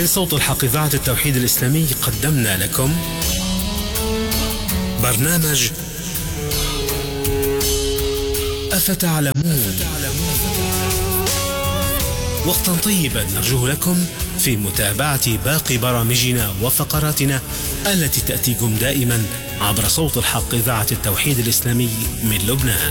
من صوت الحق إذاعة التوحيد الإسلامي قدمنا لكم برنامج أفتعلمون وقتا طيبا نرجوه لكم في متابعة باقي برامجنا وفقراتنا التي تأتيكم دائما عبر صوت الحق إذاعة التوحيد الإسلامي من لبنان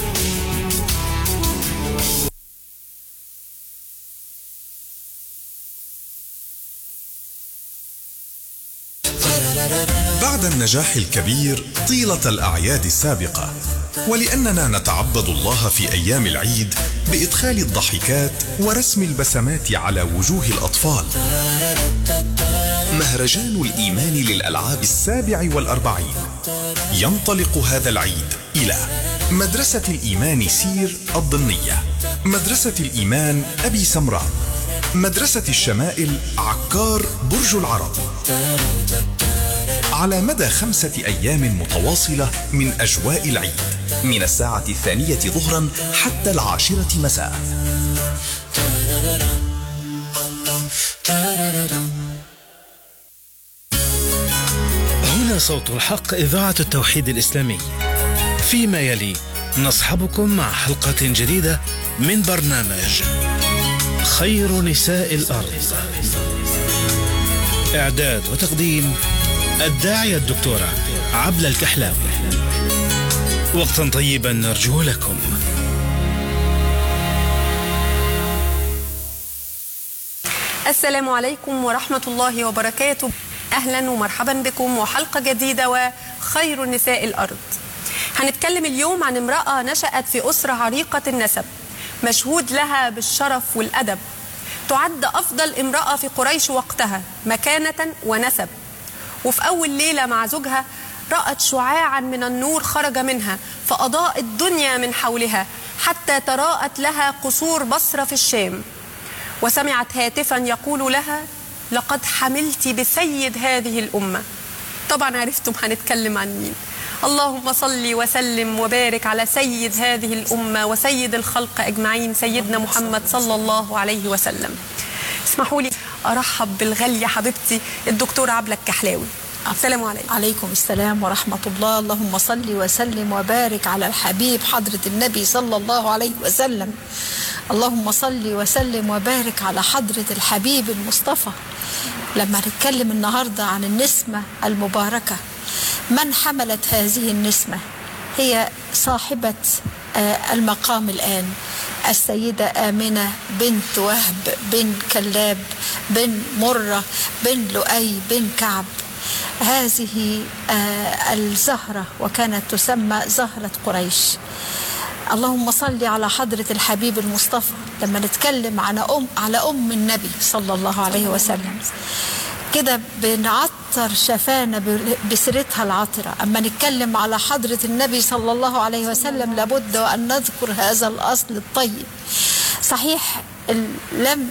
بعد النجاح الكبير طيلة الأعياد السابقة ولأننا نتعبد الله في أيام العيد بإدخال الضحكات ورسم البسمات على وجوه الأطفال مهرجان الإيمان للألعاب السابع والأربعين ينطلق هذا العيد إلى مدرسة الإيمان سير الضمنية مدرسة الإيمان أبي سمراء مدرسة الشمائل عكار برج العرب على مدى خمسة أيام متواصلة من أجواء العيد من الساعة الثانية ظهرا حتى العاشرة مساء هنا صوت الحق إذاعة التوحيد الإسلامي فيما يلي نصحبكم مع حلقة جديدة من برنامج خير نساء الأرض إعداد وتقديم الداعية الدكتورة عبلة الكحلاوي وقتا طيبا نرجو لكم السلام عليكم ورحمة الله وبركاته أهلا ومرحبا بكم وحلقة جديدة وخير نساء الأرض هنتكلم اليوم عن امرأة نشأت في أسرة عريقة النسب مشهود لها بالشرف والأدب تعد أفضل امرأة في قريش وقتها مكانة ونسب وفي أول ليلة مع زوجها رأت شعاعا من النور خرج منها فأضاء الدنيا من حولها حتى تراءت لها قصور بصرة في الشام وسمعت هاتفا يقول لها لقد حملت بسيد هذه الأمة طبعا عرفتم هنتكلم عن مين اللهم صل وسلم وبارك على سيد هذه الأمة وسيد الخلق أجمعين سيدنا محمد صلى الله عليه وسلم اسمحوا لي أرحب بالغالية حبيبتي الدكتورة عبلة الكحلاوي السلام عليكم عليكم السلام ورحمة الله اللهم صل وسلم وبارك على الحبيب حضرة النبي صلى الله عليه وسلم اللهم صل وسلم وبارك على حضرة الحبيب المصطفى لما نتكلم النهاردة عن النسمة المباركة من حملت هذه النسمة هي صاحبة المقام الآن السيدة آمنة بنت وهب بن كلاب بن مرة بن لؤي بن كعب هذه الزهرة وكانت تسمى زهرة قريش اللهم صل على حضرة الحبيب المصطفى لما نتكلم عن أم على أم النبي صلى الله عليه وسلم كده بنعطر شفانا بسيرتها العطرة أما نتكلم على حضرة النبي صلى الله عليه وسلم لابد وأن نذكر هذا الأصل الطيب صحيح لم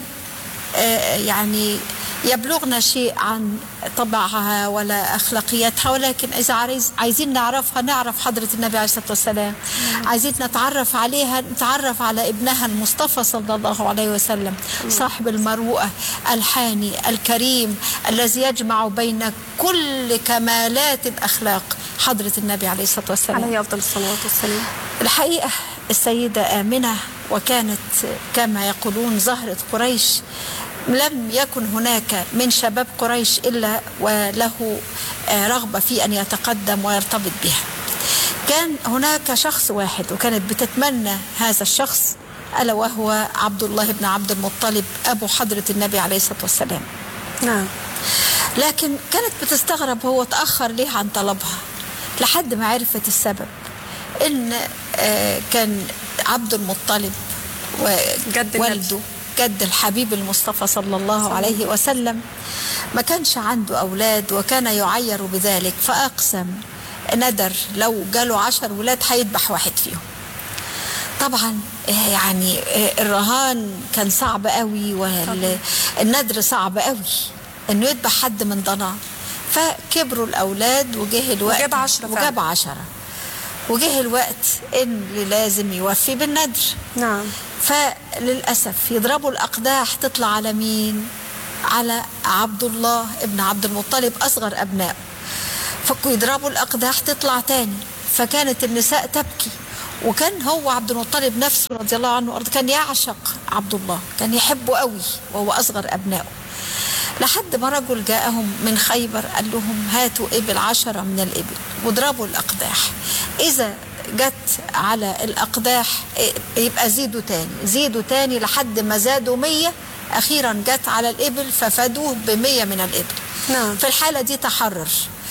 يعني يبلغنا شيء عن طبعها ولا أخلاقياتها ولكن إذا عايز عايزين نعرفها نعرف حضرة النبي عليه الصلاة والسلام عايزين نتعرف عليها نتعرف على ابنها المصطفى صلى الله عليه وسلم صاحب المروءة الحاني الكريم الذي يجمع بين كل كمالات الأخلاق حضرة النبي عليه الصلاة والسلام عليه أفضل الصلاة والسلام الحقيقة السيدة آمنة وكانت كما يقولون زهرة قريش لم يكن هناك من شباب قريش إلا وله رغبة في أن يتقدم ويرتبط بها كان هناك شخص واحد وكانت بتتمنى هذا الشخص ألا وهو عبد الله بن عبد المطلب أبو حضرة النبي عليه الصلاة والسلام نعم لكن كانت بتستغرب هو تأخر ليه عن طلبها لحد ما عرفت السبب إن كان عبد المطلب ووالده جد الحبيب المصطفى صلى الله عليه وسلم ما كانش عنده أولاد وكان يعير بذلك فأقسم ندر لو جاله عشر ولاد هيذبح واحد فيهم طبعا يعني الرهان كان صعب قوي والندر صعب قوي انه يذبح حد من ضناه فكبروا الاولاد وجه الوقت وجاب عشرة فعلا. وجاب عشرة وجه الوقت اللي لازم يوفي بالندر نعم فللأسف يضربوا الأقداح تطلع على مين على عبد الله ابن عبد المطلب أصغر أبنائه فكوا يضربوا الأقداح تطلع تاني فكانت النساء تبكي وكان هو عبد المطلب نفسه رضي الله عنه وأرضاه كان يعشق عبد الله كان يحبه قوي وهو أصغر أبنائه لحد ما رجل جاءهم من خيبر قال لهم هاتوا إبل عشرة من الإبل واضربوا الأقداح إذا جت على الأقداح يبقى زيدوا تاني زيدوا تاني لحد ما زادوا مية أخيرا جت على الإبل ففادوه بمية من الإبل نعم. في الحالة دي تحرر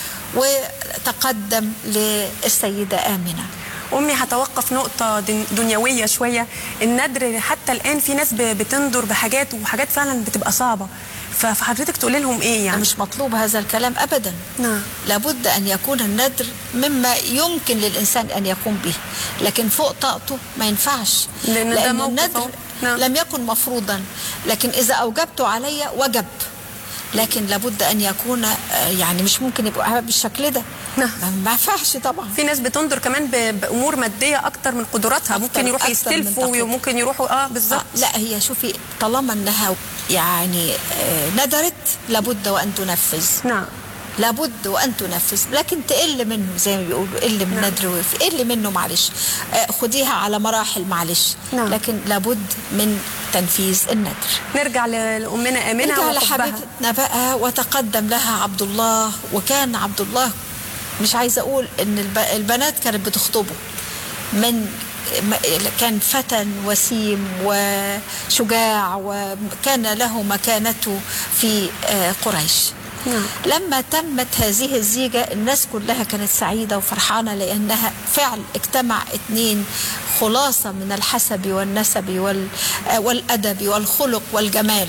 وتقدم للسيدة آمنة أمي هتوقف نقطة دن- دنيوية شوية الندر حتى الآن في ناس ب- بتندر بحاجات وحاجات فعلا بتبقى صعبة ف- فحضرتك تقولي لهم إيه يعني مش مطلوب هذا الكلام أبدا نعم. لابد أن يكون الندر مما يمكن للإنسان أن يقوم به لكن فوق طاقته ما ينفعش لأن ده لأن موقف الندر أهو. نعم. لم يكن مفروضا لكن إذا أوجبته علي وجب لكن لابد أن يكون آه، يعني مش ممكن يبقى بالشكل ده نعم. ما- ما ينفعش طبعا في ناس بتندر كمان ب- بأمور مادية أكتر من قدراتها أكتر- ممكن يروحوا أكتر من يستلفوا طاقتها. وممكن يروحوا اه بالظبط آه، لا هي شوفي طالما انها يعني آه، ندرت لابد وان تنفذ نعم لابد وان تنفذ لكن تقل منه زي ما بيقولوا قل من نعم. ندر وف- قل منه معلش آه، خديها على مراحل معلش نعم. لكن لابد من تنفيذ الندر نرجع ل- لأمنا آمنة نرجع وحبها لحبيبتنا بقى وتقدم لها عبد الله وكان عبد الله مش عايزه اقول ان الب- البنات كانت بتخطبه من م- كان فتى وسيم وشجاع وكان له مكانته في آه، قريش نعم. لما تمت هذه الزيجة الناس كلها كانت سعيدة وفرحانة لأنها فعل اجتمع اتنين خلاصة من الحسب والنسب وال- آه، والأدب والخلق والجمال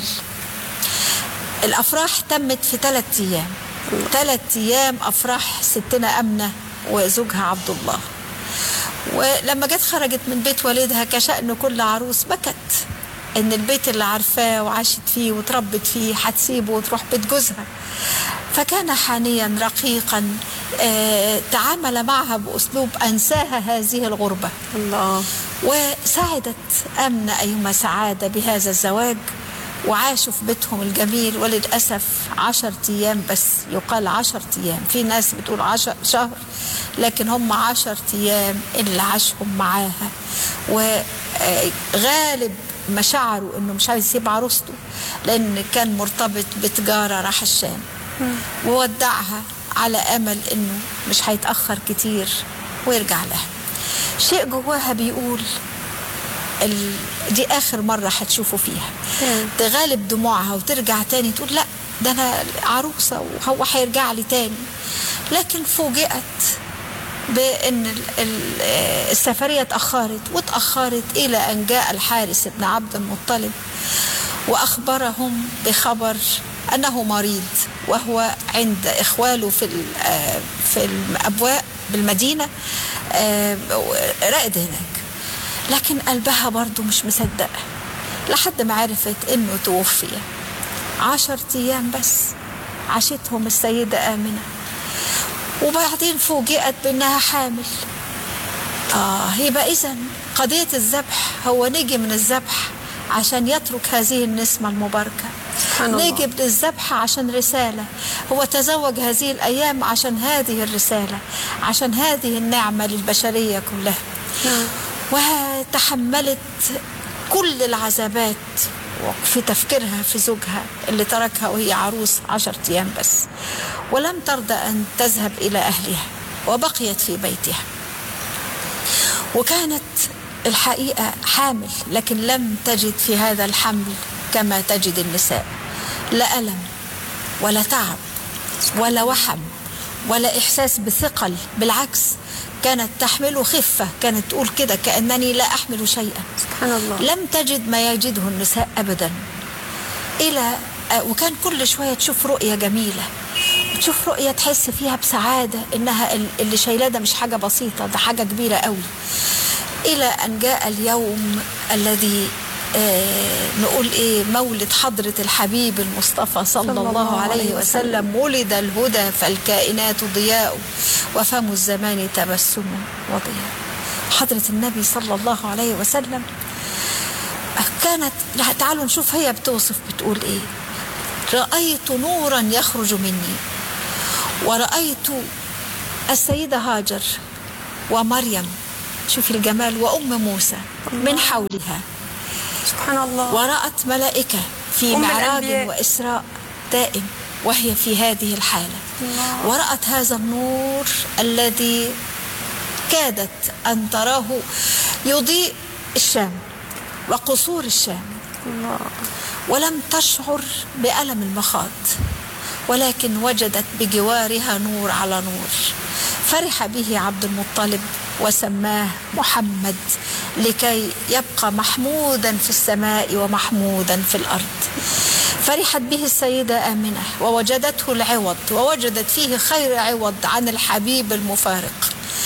الافراح تمت في ثلاث ايام ثلاث ايام افراح ستنا امنه وزوجها عبد الله ولما جت خرجت من بيت والدها كشأن كل عروس بكت ان البيت اللي عارفاه وعاشت فيه وتربت فيه هتسيبه وتروح بيت جوزها فكان حانيا رقيقا آه، تعامل معها باسلوب انساها هذه الغربه الله وسعدت أمنة أيما سعادة بهذا الزواج وعاشوا في بيتهم الجميل وللأسف عشر أيام بس يقال عشر أيام في ناس بتقول عشر شهر لكن هم عشر أيام اللي عاشهم معاها وغالب مشاعره انه مش عايز يسيب عروسته لان كان مرتبط بتجاره راح الشام وودعها على امل انه مش هيتاخر كتير ويرجع لها شيء جواها بيقول ال... دي اخر مره هتشوفوا فيها مم. تغالب دموعها وترجع تاني تقول لا ده انا عروسه وهو هيرجع لي تاني لكن فوجئت بان ال- ال- السفريه اتاخرت واتاخرت الى ان جاء الحارس بن عبد المطلب واخبرهم بخبر انه مريض وهو عند اخواله في ال- آه، في الابواء بالمدينه آه، راقد هناك لكن قلبها برضو مش مصدقه لحد ما عرفت انه توفي عشر ايام بس عاشتهم السيده امنه وبعدين فوجئت بانها حامل اه يبقى اذا قضيه الذبح هو نجي من الذبح عشان يترك هذه النسمه المباركه سبحان الله. نجي للذبح عشان رساله هو تزوج هذه الايام عشان هذه الرساله عشان هذه النعمه للبشريه كلها نعم. وتحملت كل العذابات في تفكيرها في زوجها اللي تركها وهي عروس عشرة أيام بس ولم ترضى أن تذهب إلى أهلها وبقيت في بيتها وكانت الحقيقة حامل لكن لم تجد في هذا الحمل كما تجد النساء لا ألم ولا تعب ولا وحم ولا إحساس بثقل بالعكس كانت تحمل خفة كانت تقول كده كأنني لا أحمل شيئا سبحان الله لم تجد ما يجده النساء أبدا إلى آه، وكان كل شوية تشوف رؤية جميلة تشوف رؤية تحس فيها بسعادة إنها ال- اللي شايلاه ده مش حاجة بسيطة ده حاجة كبيرة قوي إلى أن جاء اليوم الذي آه نقول إيه مولد حضرة الحبيب المصطفى صلى الله عليه وسلم ولد الهدى فالكائنات ضياء وفم الزمان تبسم وضياء حضرة النبي صلى الله عليه وسلم كانت لا، تعالوا نشوف هي بتوصف بتقول ايه رأيت نورا يخرج مني ورأيت السيدة هاجر ومريم شوفي الجمال وأم موسى من حولها سبحان الله ورأت ملائكة في أم معراج الأنبياء. وإسراء دائم وهي في هذه الحالة الله. ورأت هذا النور الذي كادت أن تراه يضيء الشام وقصور الشام الله ولم تشعر بألم المخاض ولكن وجدت بجوارها نور على نور فرح به عبد المطلب وسماه محمد لكي يبقى محمودا في السماء ومحمودا في الأرض فرحت به السيدة آمنة ووجدته العوض ووجدت فيه خير عوض عن الحبيب المفارق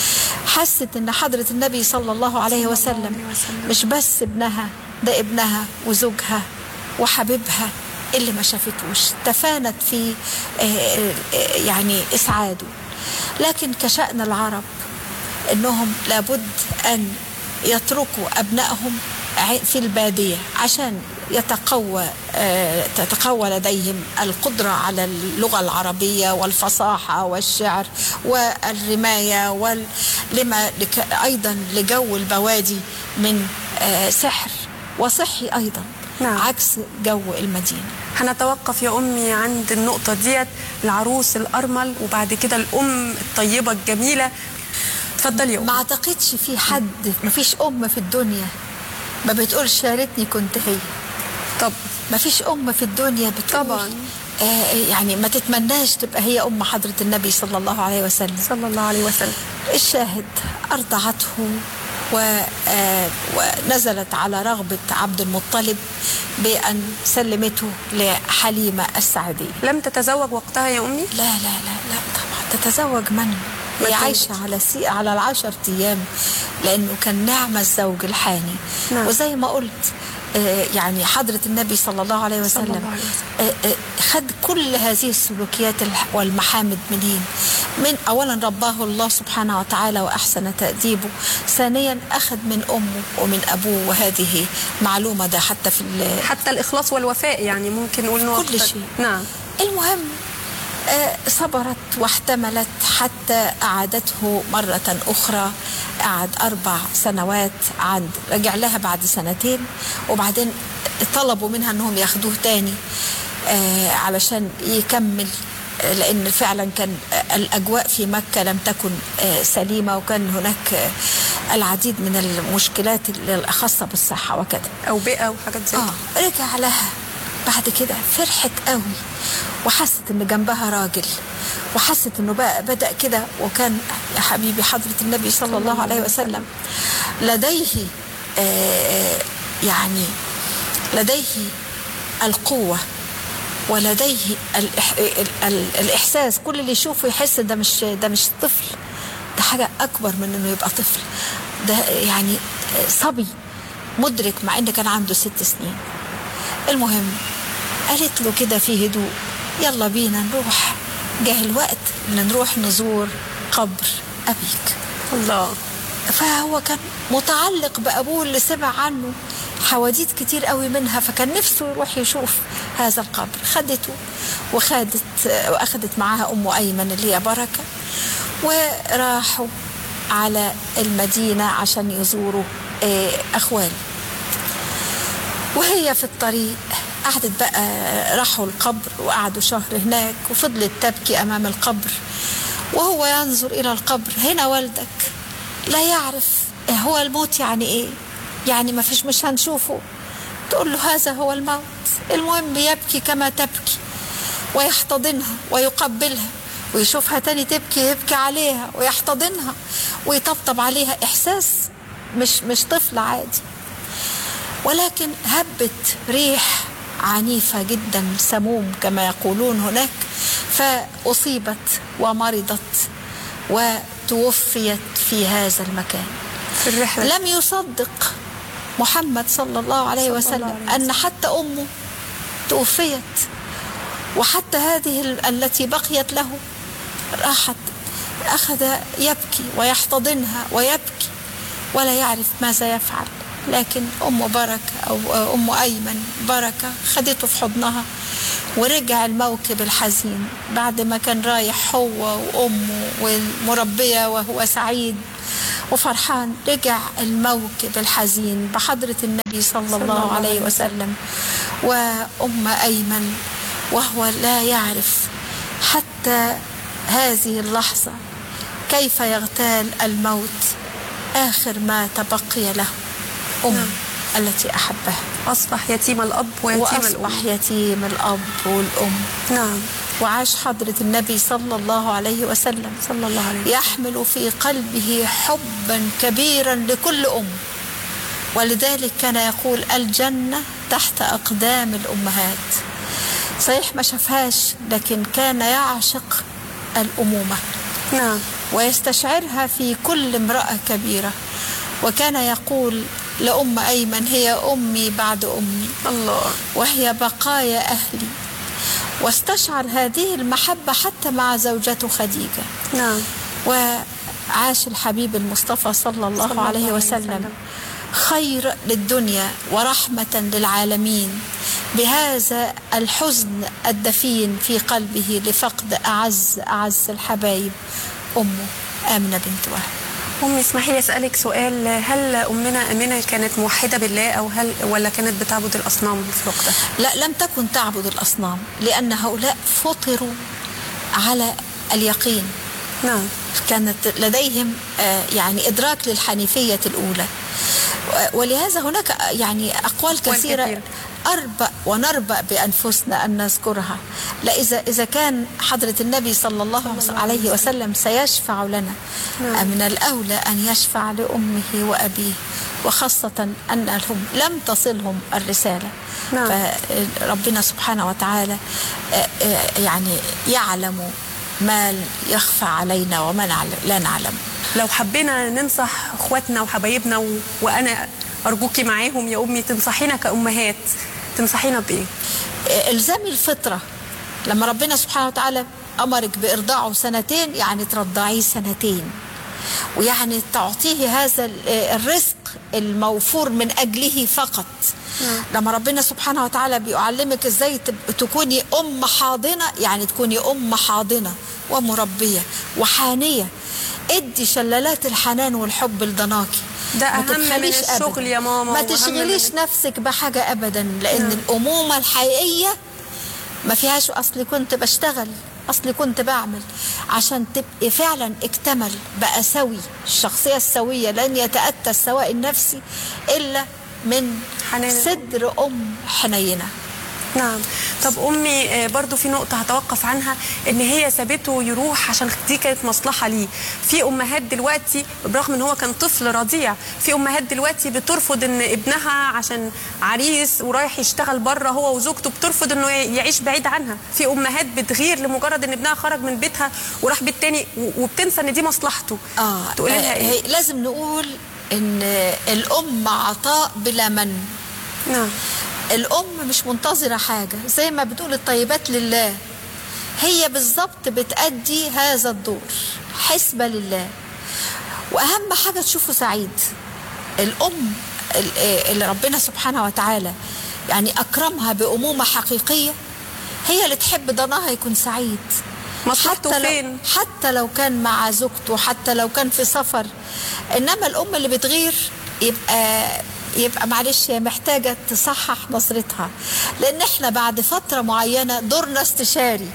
حست ان حضرة النبي صلى الله عليه وسلم مش بس ابنها ده ابنها وزوجها وحبيبها اللي ما شافتوش تفانت في آه، آه، يعني اسعاده لكن كشأن العرب انهم لابد ان يتركوا ابنائهم ع- في الباديه عشان يتقوى آه، تتقوى لديهم القدره على اللغه العربيه والفصاحه والشعر والرمايه وال لما لك ايضا لجو البوادي من آه، سحر وصحي ايضا نعم. عكس جو المدينه هنتوقف يا أمي عند النقطة ديت العروس الأرمل وبعد كده الأم الطيبة الجميلة اتفضلي يا أم ما اعتقدش في حد ما فيش ام في الدنيا ما بتقولش يا ريتني كنت هي طب ما فيش ام في الدنيا بتقول طبعاً. آه يعني ما تتمناش تبقى هي ام حضره النبي صلى الله عليه وسلم صلى الله عليه وسلم الشاهد ارضعته و آه ونزلت على رغبه عبد المطلب بان سلمته لحليمه السعديه لم تتزوج وقتها يا أمي لا لا لا لا طبعا تتزوج من ما هي تزوج. عايشة على سي على العشر أيام لأنه كان نعم الزوج الحاني نعم. وزي ما قلت آه، يعني حضرة النبي صلى الله عليه صلى وسلم الله عليه آه، آه، خد كل هذه السلوكيات الح- والمحامد منين من أولا رباه الله سبحانه وتعالى وأحسن تأديبه ثانيا أخذ من أمه ومن أبوه وهذه معلومة ده حتى في ال- حتى الإخلاص والوفاء يعني ممكن نقول إنه كل أكتر. شيء. نعم المهم آه، صبرت واحتملت حتى أعادته مرة أخرى قعد أربع سنوات عند رجع لها بعد سنتين وبعدين طلبوا منها أنهم ياخدوه تاني آه، علشان يكمل آه، لأن فعلا كان آه، الأجواء في مكة لم تكن آه، سليمة وكان هناك آه، العديد من المشكلات الخاصة بالصحة وكذا أو بيئة وحاجات زي كده. اه رجع لها بعد كده فرحت قوي وحست ان جنبها راجل وحست انه بقى بدا كده وكان يا حبيبي حضره النبي صلى الله عليه وسلم لديه آه يعني لديه القوه ولديه الإح... ال... ال... الاحساس كل اللي يشوفه يحس ده مش ده مش طفل ده حاجه اكبر من انه يبقى طفل ده يعني صبي مدرك مع ان كان عنده ست سنين المهم قالت له كده في هدوء يلا بينا نروح جه الوقت ان نروح نزور قبر ابيك الله فهو كان متعلق بابوه اللي سمع عنه حواديت كتير قوي منها فكان نفسه يروح يشوف هذا القبر خدته وخدت واخدت معاها ام ايمن اللي هي بركه وراحوا على المدينه عشان يزوروا آه، اخواله وهي في الطريق قعدت بقى راحوا القبر وقعدوا شهر هناك وفضلت تبكي امام القبر وهو ينظر الى القبر هنا والدك لا يعرف هو الموت يعني ايه يعني ما فيش مش هنشوفه تقول له هذا هو الموت المهم يبكي كما تبكي ويحتضنها ويقبلها ويشوفها تاني تبكي يبكي عليها ويحتضنها ويطبطب عليها احساس مش مش طفل عادي ولكن هبت ريح عنيفة جدا سموم كما يقولون هناك فأصيبت ومرضت وتوفيت في هذا المكان في الرحلة لم يصدق محمد صلى الله عليه صلى وسلم الله عليه أن حتى أمه توفيت وحتى هذه ال- التي بقيت له راحت أخذ يبكي ويحتضنها ويبكي ولا يعرف ماذا يفعل لكن أم بركة أو أم أيمن بركة خدته في حضنها ورجع الموكب الحزين بعد ما كان رايح هو وأمه والمربية وهو سعيد وفرحان رجع الموكب الحزين بحضرة النبي صلى الله عليه وسلم وأم أيمن وهو لا يعرف حتى هذه اللحظة كيف يغتال الموت آخر ما تبقي له أم نعم. التي أحبها أصبح يتيم الأب ويتيم وأصبح الأم يتيم الأب والأم نعم وعاش حضرة النبي صلى الله عليه وسلم صلى الله عليه وسلم يحمل في قلبه حبا كبيرا لكل أم ولذلك كان يقول الجنة تحت أقدام الأمهات صحيح ما شافهاش لكن كان يعشق الأمومة نعم ويستشعرها في كل امرأة كبيرة وكان يقول لأم أيمن هي أمي بعد أمي الله وهي بقايا أهلي واستشعر هذه المحبة حتى مع زوجته خديجة نعم وعاش الحبيب المصطفى صلى الله صلى الله عليه عليه وسلم وسلم. خير للدنيا ورحمة للعالمين بهذا الحزن الدفين في قلبه لفقد أعز أعز الحبايب أمه آمنة بنت وهب أمي اسمحي لي أسألك سؤال هل أمنا أمينة كانت موحدة بالله أو هل ولا كانت بتعبد الأصنام في الوقت ده؟ لا لم تكن تعبد الأصنام لأن هؤلاء فطروا على اليقين نعم كانت لديهم آه، يعني إدراك للحنيفية الأولى و- ولهذا هناك آه، يعني أقوال أقوال كثيرة كثيرة. أربأ ونربأ بأنفسنا أن نذكرها لا إذا إذا كان حضرة النبي صلى الله عليه وسلم سيشفع لنا من الأولى أن يشفع لأمه وأبيه وخاصة أن هم لم تصلهم الرسالة نعم. فربنا سبحانه وتعالى آه، آه، يعني يعلم ما يخفى علينا وما نعلم لا نعلم لو حبينا ننصح اخواتنا وحبايبنا و... وانا ارجوكي معاهم يا امي تنصحينا كامهات تنصحينا بايه الزامي الفطره لما ربنا سبحانه وتعالى امرك بارضاعه سنتين يعني ترضعيه سنتين ويعني تعطيه هذا ال- الرزق الموفور من اجله فقط لما ربنا سبحانه وتعالى بيعلمك ازاي تب- تكوني ام حاضنه يعني تكوني ام حاضنه ومربيه وحانيه ادي شلالات الحنان والحب لضناكي ده ما أهم من تبخليش الشغل أبداً. يا ماما ما وأهم تشغليش من- نفسك بحاجه ابدا لان الامومه الحقيقيه ما فيهاش اصلي كنت بشتغل اصلي كنت بعمل عشان تبقي فعلا اكتمل بقى سوي الشخصيه السويه لن يتاتى السواء النفسي الا من حنان الأم. صدر ام حنينه نعم طب امي آه، برضو في نقطه هتوقف عنها ان هي سابته يروح عشان دي كانت مصلحه ليه في امهات دلوقتي برغم ان هو كان طفل رضيع في امهات دلوقتي بترفض ان ابنها عشان عريس ورايح يشتغل بره هو وزوجته بترفض انه يعيش بعيد عنها في امهات بتغير لمجرد ان ابنها خرج من بيتها وراح بيت تاني و- وبتنسى ان دي مصلحته اه تقولي لها آه، ايه هي- لازم نقول ان الام عطاء بلا من نعم الأم مش منتظرة حاجة زي ما بتقول الطيبات لله هي بالظبط بتأدي هذا الدور حسبة لله وأهم حاجة تشوفه سعيد الأم ال- اللي ربنا سبحانه وتعالى يعني أكرمها بأمومة حقيقية هي اللي تحب ضناها يكون سعيد مصلحته حتى لو- فين؟ حتى لو كان مع زوجته حتى لو كان في سفر انما الام اللي بتغير يبقى يبقى معلش هي محتاجه تصحح نظرتها لان احنا بعد فتره معينه دورنا استشاري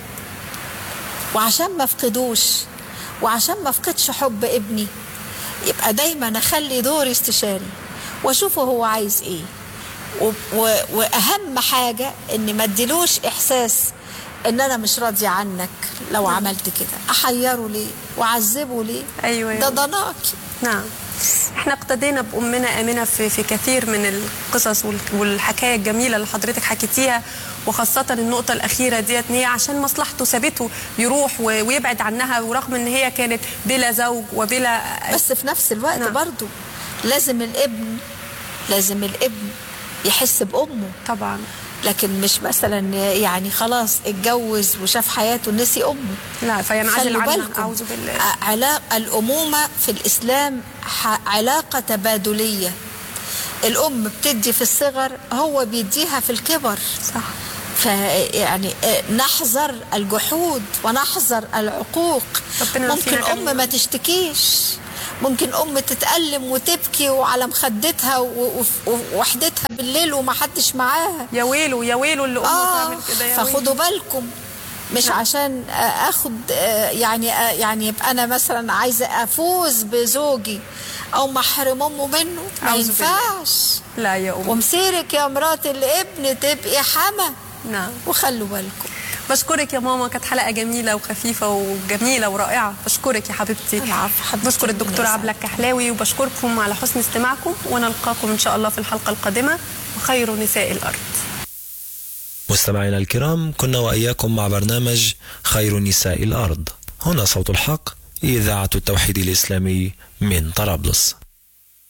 وعشان ما افقدوش وعشان ما افقدش حب ابني يبقى دايما اخلي دوري استشاري واشوفه هو عايز ايه و و واهم حاجه ان ما اديلوش احساس ان انا مش راضيه عنك لو عملت كده احيره ليه واعذبه ليه أيوة يا ده أم. ضناكي نعم احنا اقتدينا بامنا امنه في في كثير من القصص وال- والحكايه الجميله اللي حضرتك حكيتيها وخاصه النقطه الاخيره ديت ان هي عشان مصلحته سابته يروح و- ويبعد عنها ورغم ان هي كانت بلا زوج وبلا بس في نفس الوقت نعم. برضو لازم الابن لازم الابن يحس بامه طبعا لكن مش مثلا يعني خلاص اتجوز وشاف حياته نسي امه لا فينعزل خلوا عنها بالكم اعوذ بالله علاقة الأمومة في الإسلام ح- علاقة تبادلية الأم بتدي في الصغر هو بيديها في الكبر صح فيعني آه، نحذر الجحود ونحذر العقوق ربنا ممكن يعافينا ام جميعاً. ما تشتكيش ممكن ام تتألم وتبكي وعلى مخدتها و- و- ووحدتها بالليل ومحدش معاها يا ويله يا ويله اللي امه اه تعمل كده يا فخدوا ويله. بالكم مش عشان آه، اخد آه، يعني آه، يعني يبقى انا مثلا عايزه افوز بزوجي او محرم امه منه ما أعوذ بالله. ينفعش لا يا ام ومسيرك يا مرات الابن تبقي حما نعم وخلوا بالكم بشكرك يا ماما كانت حلقه جميله وخفيفه وجميله ورائعه بشكرك يا حبيبتي العفو حبيبتي. بشكر الدكتوره ربنا عبله الكحلاوي وبشكركم على حسن استماعكم ونلقاكم ان شاء الله في الحلقه القادمه وخير نساء الارض مستمعينا الكرام كنا وإياكم مع برنامج خير نساء الأرض هنا صوت الحق إذاعة التوحيد الإسلامي من طرابلس